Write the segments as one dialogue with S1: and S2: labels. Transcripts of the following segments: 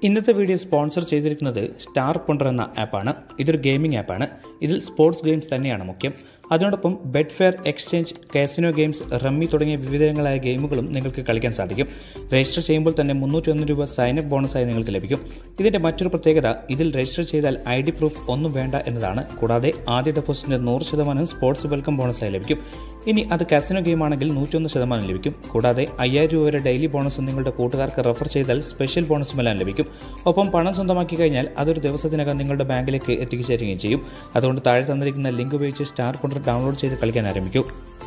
S1: ഇന്നത്തെ video sponsor ചെയ്തിരിക്കുന്നത് star പൊണ്ടർ എന്ന ആപ്പാണ് ഇതൊരു ഗെയിമിംഗ് ആപ്പാണ് ഇതിൽ സ്പോർട്സ് ഗെയിംസ് തന്നെയാണ് മുഖ്യം അതിനോടൊപ്പം Betfair exchange casino games rummy തുടങ്ങിയ വിവിധങ്ങളായ ഗെയിമുകളും നിങ്ങൾക്ക് കളിക്കാൻ സാധിക്കും രജിസ്റ്റർ ചെയ്യുമ്പോൾ തന്നെ മുന്നൂറ്റി ഒന്ന് രൂപ സൈനപ്പ് ബോണസായി നിങ്ങൾക്ക് ലഭിക്കും ഇതിൻ്റെ മറ്റൊരു പ്രത്യേകത ഇതിൽ രജിസ്റ്റർ ചെയ്താൽ ഐ ഡി പ്രൂഫ് ഒന്നും വേണ്ട എന്നതാണ് കൂടാതെ ആദ്യ ഡെപ്പോസിറ്റിന് നൂറ് ശതമാനം സ്പോർട്സ് വെൽക്കം ബോണസായി ലഭിക്കും ഇനി അത് കാസിനോ ഗെയിം ആണെങ്കിൽ നൂറ്റൊന്ന് ശതമാനം ലഭിക്കും കൂടാതെ അയ്യായിരം രൂപ വരെ ഡെയിലി ബോണസ് നിങ്ങളുടെ കൂട്ടുകാർക്ക് റെഫർ ചെയ്താൽ സ്പെഷ്യൽ ബോണസും എല്ലാം ലഭിക്കും ഒപ്പം പണം സ്വന്തമാക്കി കഴിഞ്ഞാൽ അതൊരു ദിവസത്തിനകം നിങ്ങളുടെ ബാങ്കിലേക്ക് എത്തിച്ചേരുകയും ചെയ്യും അതുകൊണ്ട് താഴെ തന്നിരിക്കുന്ന ലിങ്ക് ഉപയോഗിച്ച് സ്റ്റാർ കൊണ്ടർ ഡൗൺലോഡ് ചെയ്ത് കളിക്കാൻ ആരംഭിക്കൂ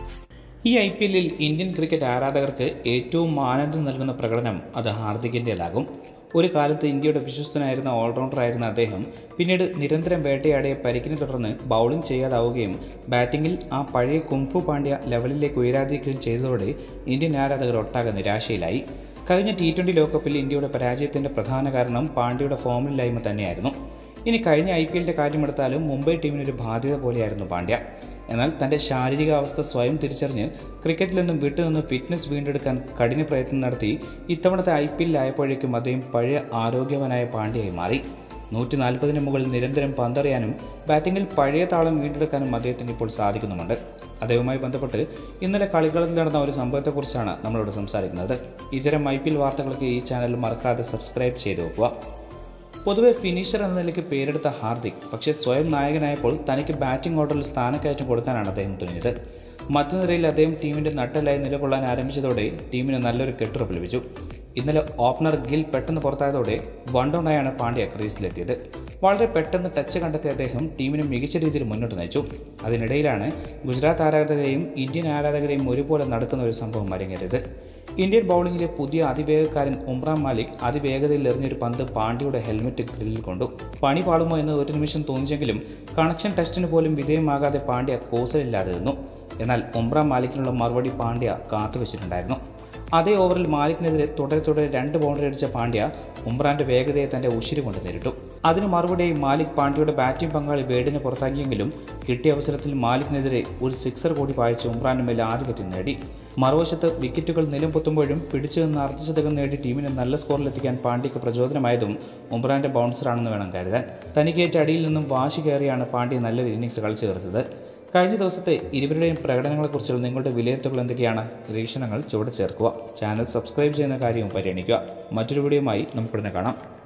S1: ഈ ഐ പി എല്ലിൽ ഇന്ത്യൻ ക്രിക്കറ്റ് ആരാധകർക്ക് ഏറ്റവും ആനന്ദം നൽകുന്ന പ്രകടനം അത് ഹാർദിക്കിൻ്റേതാകും ഒരു കാലത്ത് ഇന്ത്യയുടെ വിശ്വസ്തനായിരുന്ന ഓൾറൗണ്ടറായിരുന്ന അദ്ദേഹം പിന്നീട് നിരന്തരം വേട്ടയാടിയ പരിക്കിനെ തുടർന്ന് ബൗളിംഗ് ചെയ്യാതാവുകയും ബാറ്റിംഗിൽ ആ പഴയ കുംഫു പാണ്ഡ്യ ലെവലിലേക്ക് ഉയരാതിരിക്കുകയും ചെയ്തതോടെ ഇന്ത്യൻ ആരാധകർ ഒട്ടാകെ നിരാശയിലായി കഴിഞ്ഞ ടി ട്വൻ്റി ലോകകപ്പിൽ ഇന്ത്യയുടെ പരാജയത്തിൻ്റെ പ്രധാന കാരണം പാണ്ഡ്യയുടെ ഫോമിലില്ലായ്മ തന്നെയായിരുന്നു ഇനി കഴിഞ്ഞ ഐ പി എല്ലിൻ്റെ കാര്യമെടുത്താലും മുംബൈ ടീമിനൊരു ബാധ്യത പോലെയായിരുന്നു പാണ്ഡ്യ എന്നാൽ തൻ്റെ ശാരീരികാവസ്ഥ സ്വയം തിരിച്ചറിഞ്ഞ് ക്രിക്കറ്റിൽ നിന്നും വിട്ടുനിന്ന് ഫിറ്റ്നസ് വീണ്ടെടുക്കാൻ കഠിന പ്രയത്നം നടത്തി ഇത്തവണത്തെ ഐ പി എല്ലിലായപ്പോഴേക്കും അദ്ദേഹം പഴയ ആരോഗ്യവാനായ പാണ്ഡ്യയായി മാറി നൂറ്റി നാൽപ്പതിന് മുകളിൽ നിരന്തരം പന്തറിയാനും ബാറ്റിങ്ങിൽ പഴയ താളം വീണ്ടെടുക്കാനും അദ്ദേഹത്തിന് ഇപ്പോൾ സാധിക്കുന്നുമുണ്ട് അദ്ദേഹവുമായി ബന്ധപ്പെട്ട് ഇന്നലെ കളിക്കളത്തിൽ നടന്ന ഒരു സംഭവത്തെക്കുറിച്ചാണ് നമ്മളോട് സംസാരിക്കുന്നത് ഇത്തരം ഐ പി എൽ വാർത്തകൾക്ക് ഈ ചാനൽ മറക്കാതെ സബ്സ്ക്രൈബ് ചെയ്തു വെക്കുക പൊതുവെ ഫിനിഷർ എന്ന നിലയ്ക്ക് പേരെടുത്ത ഹാർദിക് പക്ഷേ സ്വയം നായകനായപ്പോൾ തനിക്ക് ബാറ്റിംഗ് ഓർഡറിൽ സ്ഥാനക്കയറ്റം കൊടുക്കാനാണ് അദ്ദേഹം തുനിഞ്ഞത് മറ്റു നിരയിൽ അദ്ദേഹം ടീമിന്റെ നട്ടലായി നിലകൊള്ളാൻ ആരംഭിച്ചതോടെ ടീമിന് നല്ലൊരു കെട്ടുറപ്പ് ലഭിച്ചു ഇന്നലെ ഓപ്പണർ ഗിൽ പെട്ടെന്ന് പുറത്തായതോടെ വൺ ഡൗൺ ആയാണ് പാണ്ഡ്യ ക്രീസിലെത്തിയത് വളരെ പെട്ടെന്ന് ടച്ച് കണ്ടെത്തിയ അദ്ദേഹം ടീമിനെ മികച്ച രീതിയിൽ മുന്നോട്ട് നയിച്ചു അതിനിടയിലാണ് ഗുജറാത്ത് ആരാധകരെയും ഇന്ത്യൻ ആരാധകരെയും ഒരുപോലെ നടക്കുന്ന ഒരു സംഭവം അരങ്ങേറിയത് ഇന്ത്യൻ ബൗളിംഗിലെ പുതിയ അതിവേഗക്കാരൻ ഉംറാൻ മാലിക് അതിവേഗതയിൽ എറിഞ്ഞൊരു പന്ത് പാണ്ഡ്യയുടെ ഹെൽമെറ്റ് ഗ്രില്ലിൽ കൊണ്ടു പണി പാളുമോ എന്ന് ഒരു നിമിഷം തോന്നിച്ചെങ്കിലും കണക്ഷൻ ടെസ്റ്റിന് പോലും വിധേയമാകാതെ പാണ്ഡ്യ കോസലില്ലാതെ നിന്നു എന്നാൽ ഉംറാൻ മാലിക്കിനുള്ള മറുപടി പാണ്ഡ്യ കാത്തുവെച്ചിട്ടുണ്ടായിരുന്നു അതേ ഓവറിൽ മാലിക്കിനെതിരെ തുടരെ തുടരെ രണ്ട് ബൗണ്ടറി അടിച്ച പാണ്ഡ്യ ഉംറാന്റെ വേഗതയെ തന്റെ ഉശിരി കൊണ്ട് നേരിട്ടു അതിന് മറുപടിയായി മാലിക് പാണ്ഡ്യയുടെ ബാറ്റിംഗ് പങ്കാളി വേഡിനെ പുറത്താക്കിയെങ്കിലും കിട്ടിയ അവസരത്തിൽ മാലിക്കിനെതിരെ ഒരു സിക്സർ കൂടി പായിച്ച് ഉംറാന്റെ മേൽ ആധിപത്യം നേടി മറുവശത്ത് വിക്കറ്റുകൾ നിലം പൊത്തുമ്പോഴും പിടിച്ചു നിന്ന് അർദ്ധശതകം നേടി ടീമിനെ നല്ല സ്കോറിലെത്തിക്കാൻ പാണ്ഡ്യക്ക് പ്രചോദനമായതും ഉംറാന്റെ ബൗൺസറാണെന്ന് വേണം കരുതാൻ തനിക്കേറ്റ അടിയിൽ നിന്നും വാശി കയറിയാണ് പാണ്ഡ്യ നല്ലൊരു ഇന്നിംഗ്സ് കളിച്ചു തീർത്തത് കഴിഞ്ഞ ദിവസത്തെ ഇരുവരുടെയും പ്രകടനങ്ങളെക്കുറിച്ചുള്ള നിങ്ങളുടെ വിലയിരുത്തലുകൾ എന്തൊക്കെയാണ് നിരീക്ഷണങ്ങൾ ചുവടെ ചേർക്കുക ചാനൽ സബ്സ്ക്രൈബ് ചെയ്യുന്ന കാര്യവും പരിഗണിക്കുക മറ്റൊരു വീഡിയോയുമായി നമുക്കുടനെ കാണാം